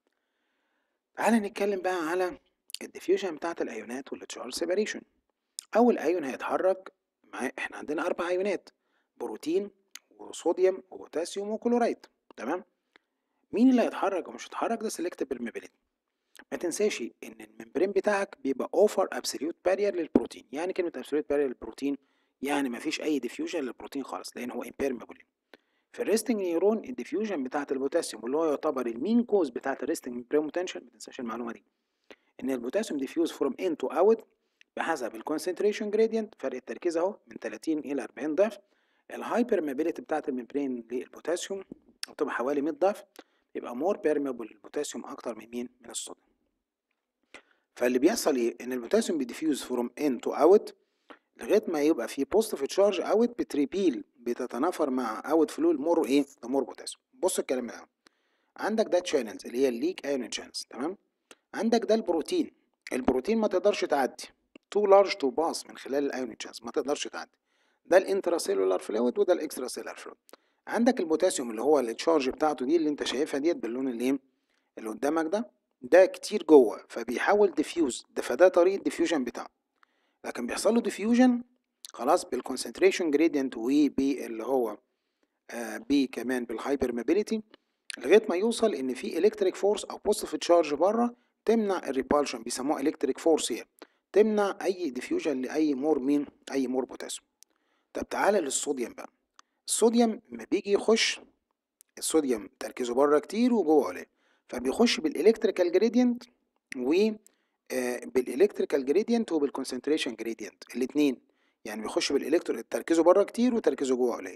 Speaker 1: تعالى نتكلم بقى على الديفيوجن بتاعت الايونات والتشارج سيبريشن اول ايون هيتحرك مع احنا عندنا اربع ايونات بروتين وصوديوم وبوتاسيوم وكلورايد تمام مين اللي هيتحرك ومش هيتحرك ده سيلكتيف بيرميبيليتي ما تنساش ان الممبرين بتاعك بيبقى اوفر ابسوليوت بارير للبروتين يعني كلمه ابسوليوت بارير للبروتين يعني ما فيش اي ديفيوجن للبروتين خالص لان هو امبيرمبل في الريستنج نيورون الديفيوجن بتاعت البوتاسيوم اللي هو يعتبر المين كوز بتاعت الريستنج ممبرين بوتنشال ما تنساش المعلومه دي ان البوتاسيوم ديفيوز فروم ان تو اوت بحسب الكونسنتريشن جريدينت فرق التركيز اهو من 30 الى 40 ضعف الهاي بيرميبيليتي بتاعت الممبرين للبوتاسيوم بتبقى حوالي 100 ضعف يبقى مور بيرميبل البوتاسيوم اكتر من مين من الصوديوم فاللي بيحصل ايه ان البوتاسيوم بيديفيوز فروم ان تو اوت لغايه ما يبقى في بوزيتيف تشارج اوت بتريبيل بتتنافر مع اوت فلو المور ايه مور بوتاسيوم بص الكلام ده عندك ده تشانلز اللي هي الليك ايون تشانلز تمام عندك ده البروتين البروتين ما تقدرش تعدي تو لارج تو باس من خلال الايون تشانلز ما تقدرش تعدي ده الانتراسيلولار فلويد وده الاكسترا سيلولار فلويد عندك البوتاسيوم اللي هو التشارج بتاعته دي اللي انت شايفها ديت باللون اللي ايه اللي قدامك ده ده كتير جوه فبيحاول ديفيوز ده فده طريقه الديفيوجن بتاعه لكن بيحصل له ديفيوجن خلاص بالكونسنتريشن جريدينت وباللي هو آه بي كمان بالهايبر موبيليتي لغايه ما يوصل ان في الكتريك فورس او بوزيتيف تشارج بره تمنع الريبالشن بيسموها الكتريك فورس هي تمنع اي ديفيوجن لاي مور مين اي مور بوتاسيوم طب تعالى للصوديوم بقى الصوديوم لما بيجي يخش الصوديوم تركيزه بره كتير وجوه قليل فبيخش بالالكتريكال جريدينت و بالالكتريكال جريدينت وبالكونسنتريشن جريدينت الاثنين يعني بيخش بالالكترو تركيزه بره كتير وتركيزه جوه قليل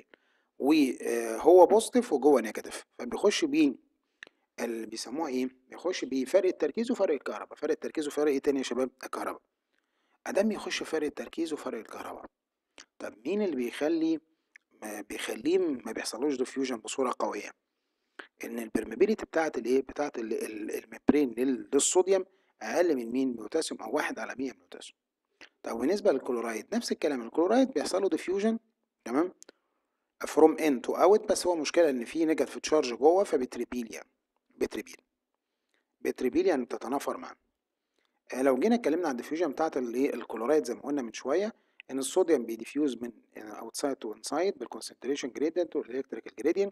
Speaker 1: وهو بوزيتيف وجوه نيجاتيف فبيخش بيه اللي بيسموها ايه بيخش بفرق التركيز وفرق الكهرباء فرق التركيز وفرق ايه تاني يا شباب الكهرباء ادام يخش فرق التركيز وفرق الكهرباء طب مين اللي بيخلي ما بيخليه ما بيحصلوش ديفيوجن بصوره قويه ان البرميبيليتي بتاعت الايه بتاعت الممبرين للصوديوم اقل من مين بوتاسيوم او واحد على 100 بوتاسيوم طب بالنسبه للكلورايد نفس الكلام الكلورايد بيحصل له ديفيوجن تمام فروم ان تو اوت بس هو مشكله ان في نيجاتيف تشارج جوه فبتريبيل يعني بتريبيل بتريبيل يعني بتتنافر معاه آه لو جينا اتكلمنا عن الديفيوجن بتاعت الايه الكلورايد زي ما قلنا من شويه ان الصوديوم بيديفيوز من اوتسايد تو انسايد بالكونسنتريشن جريدينت والالكتريكال جريدينت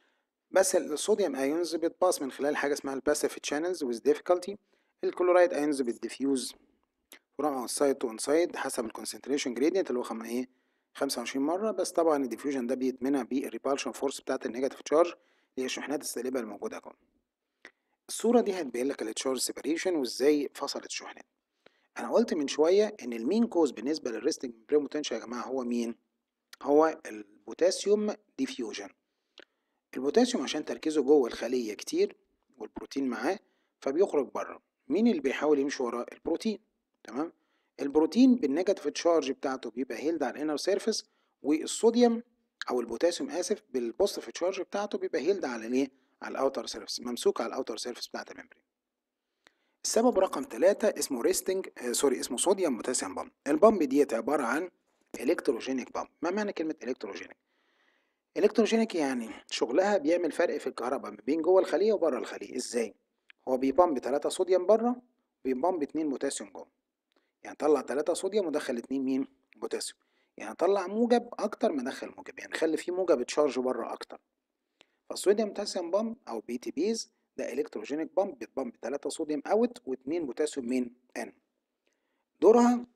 Speaker 1: بس الصوديوم ايونز بتباس من خلال حاجه اسمها الباسيف تشانلز ويز ديفيكالتي الكلورايد ايونز بتديفيوز فروم اوتسايد تو انسايد حسب الكونسنتريشن جريدينت اللي هو خم ايه 25 مره بس طبعا الديفيوجن ده بيتمنع بالريبالشن فورس بتاعت النيجاتيف تشارج اللي هي الشحنات السالبه الموجوده جوه الصوره دي هتبين لك التشارج سيبريشن وازاي فصلت الشحنات انا قلت من شويه ان المين كوز بالنسبه للريستنج بريم بوتنشال يا جماعه هو مين هو البوتاسيوم ديفيوجن البوتاسيوم عشان تركيزه جوه الخليه كتير والبروتين معاه فبيخرج بره مين اللي بيحاول يمشي وراه البروتين تمام البروتين بالنيجاتيف تشارج بتاعته بيبقى هيلد على الانر سيرفيس والصوديوم او البوتاسيوم اسف بالبوزيتيف تشارج بتاعته بيبقى هيلد على الايه على الاوتر سيرفيس ممسوك على الاوتر سيرفيس بتاعت الممبرين السبب رقم ثلاثة اسمه ريستنج آه سوري اسمه صوديوم بوتاسيوم بامب البامب ديت عبارة عن الكتروجينيك بامب ما معنى كلمة الكتروجينيك الكتروجينيك يعني شغلها بيعمل فرق في الكهرباء ما بين جوه الخلية وبره الخلية ازاي هو بيبامب 3 صوديوم بره وبيبامب 2 بوتاسيوم جوه يعني طلع 3 صوديوم ودخل 2 مين بوتاسيوم يعني طلع موجب اكتر ما دخل موجب يعني خلي فيه موجب تشارج بره اكتر فالصوديوم بوتاسيوم بامب او بي تي بيز ده الكتروجينيك بامب بتبامب 3 صوديوم اوت و2 بوتاسيوم من ان دورها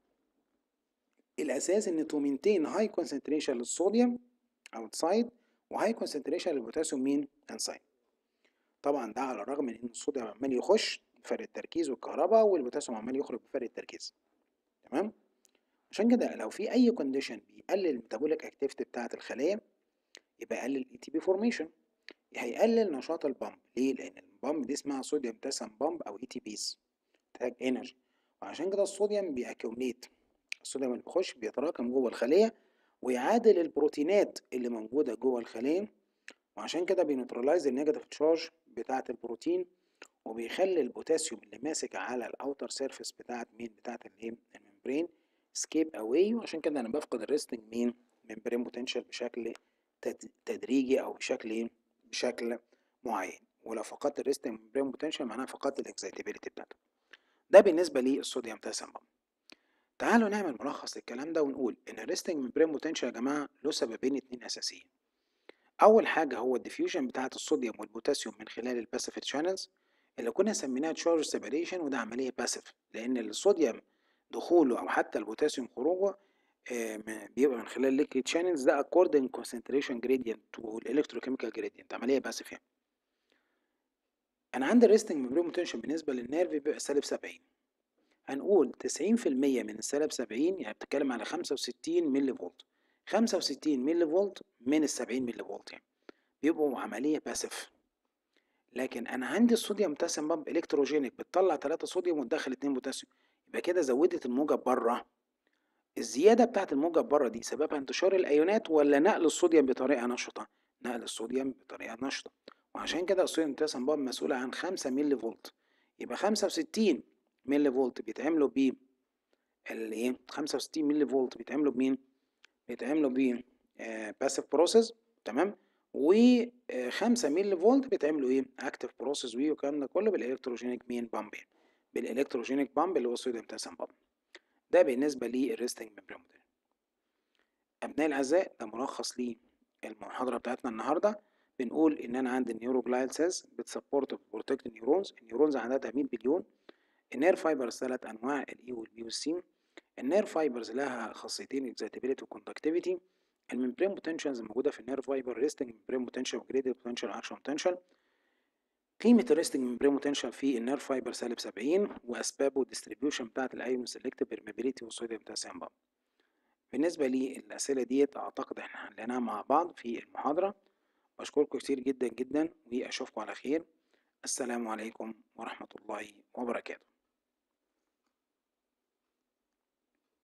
Speaker 1: الاساس ان تو مينتين هاي كونسنتريشن للصوديوم اوتسايد وهاي كونسنتريشن للبوتاسيوم مين انسايد طبعا ده على الرغم من ان الصوديوم عمال يخش بفرق التركيز والكهرباء والبوتاسيوم عمال يخرج بفرق التركيز تمام عشان كده لو في اي كونديشن بيقلل الميتابوليك اكتيفيتي بتاعه الخليه يبقى يقلل الاي تي بي فورميشن هيقلل نشاط البامب ليه لان البامب دي اسمها صوديوم بوتاسيوم بامب او اي تي بيز محتاج انرجي وعشان كده الصوديوم بيأكيوميت الصوديوم اللي بيخش بيتراكم جوه الخليه ويعادل البروتينات اللي موجوده جوه الخليه وعشان كده بينوترلايز النيجاتيف تشارج بتاعه البروتين وبيخلي البوتاسيوم اللي ماسك على الاوتر سيرفيس بتاعه مين بتاعه الايه الممبرين سكيب اواي وعشان كده انا بفقد الريستنج مين ممبرين بوتنشال بشكل تدريجي او بشكل ايه بشكل معين ولو فقدت الريستنج ممبرين بوتنشال معناها فقدت الاكزايتابيلتي بتاعته ده بالنسبه للصوديوم بوتاسيوم تعالوا نعمل ملخص للكلام ده ونقول ان الريستنج ممبرين بوتنشال يا جماعه له سببين اتنين اساسيين اول حاجه هو الديفيوجن بتاعه الصوديوم والبوتاسيوم من خلال الباسيف تشانلز اللي كنا سميناها تشارج سيبريشن وده عمليه باسيف لان الصوديوم دخوله او حتى البوتاسيوم خروجه بيبقى من خلال ليكويد شانلز ده according concentration gradient والالكتروكيميكال gradient عمليه باسيف يعني انا عندي الريستنج ممبرين بوتنشال بالنسبه للنيرف بيبقى سالب 70 هنقول 90% من السالب 70 يعني بتتكلم على 65 ملي فولت 65 ملي فولت من ال 70 ملي فولت يعني بيبقوا عمليه باسيف لكن انا عندي الصوديوم بوتاسيوم بامب الكتروجينيك بتطلع 3 صوديوم وتدخل 2 بوتاسيوم يبقى كده زودت الموجب بره الزيادة بتاعة الموجب بره دي سببها انتشار الأيونات ولا نقل الصوديوم بطريقة نشطة؟ نقل الصوديوم بطريقة نشطة وعشان كده الصوديوم بوتاسيوم بامب مسؤولة عن 5 ملي فولت يبقى 65 ملي فولت بيتعملوا ب الايه 65 ملي فولت بيتعملوا بمين؟ بيتعملوا ب باسيف بروسيس تمام و 5 ملي فولت بيتعملوا ايه؟ اكتف بروسيس وي والكلام ده كله بالالكتروجينيك مين بامب بالالكتروجينيك بامب اللي هو الصوديوم بوتاسيوم بامب ده بالنسبة للريستنج ميمبرين أبنائي الأعزاء ده ملخص للمحاضرة بتاعتنا النهاردة بنقول إن أنا عندي النيوروجلايل سيلز بتسبورت وبروتكت النيورونز النيورونز عددها 100 بليون النير فايبرز ثلاث أنواع الإي والبي والسي النير فايبرز لها خاصيتين اكزايتابيلتي وكوندكتيفيتي الممبرين بوتنشالز الموجودة في النير فايبر ريستنج ممبرين بوتنشال وجريدد بوتنشال اكشن بوتنشال قيمة الريستنج ممبرين بوتنشال في النير فايبر سالب 70 وأسبابه والديستريبيوشن بتاعة الأيون سيلكتيف بيرميبيليتي والصوديوم بوتاسيوم بامب بالنسبة للأسئلة ديت أعتقد إحنا حليناها مع بعض في المحاضرة بشكركم كتير جدا جدا وأشوفكم على خير السلام عليكم ورحمة الله وبركاته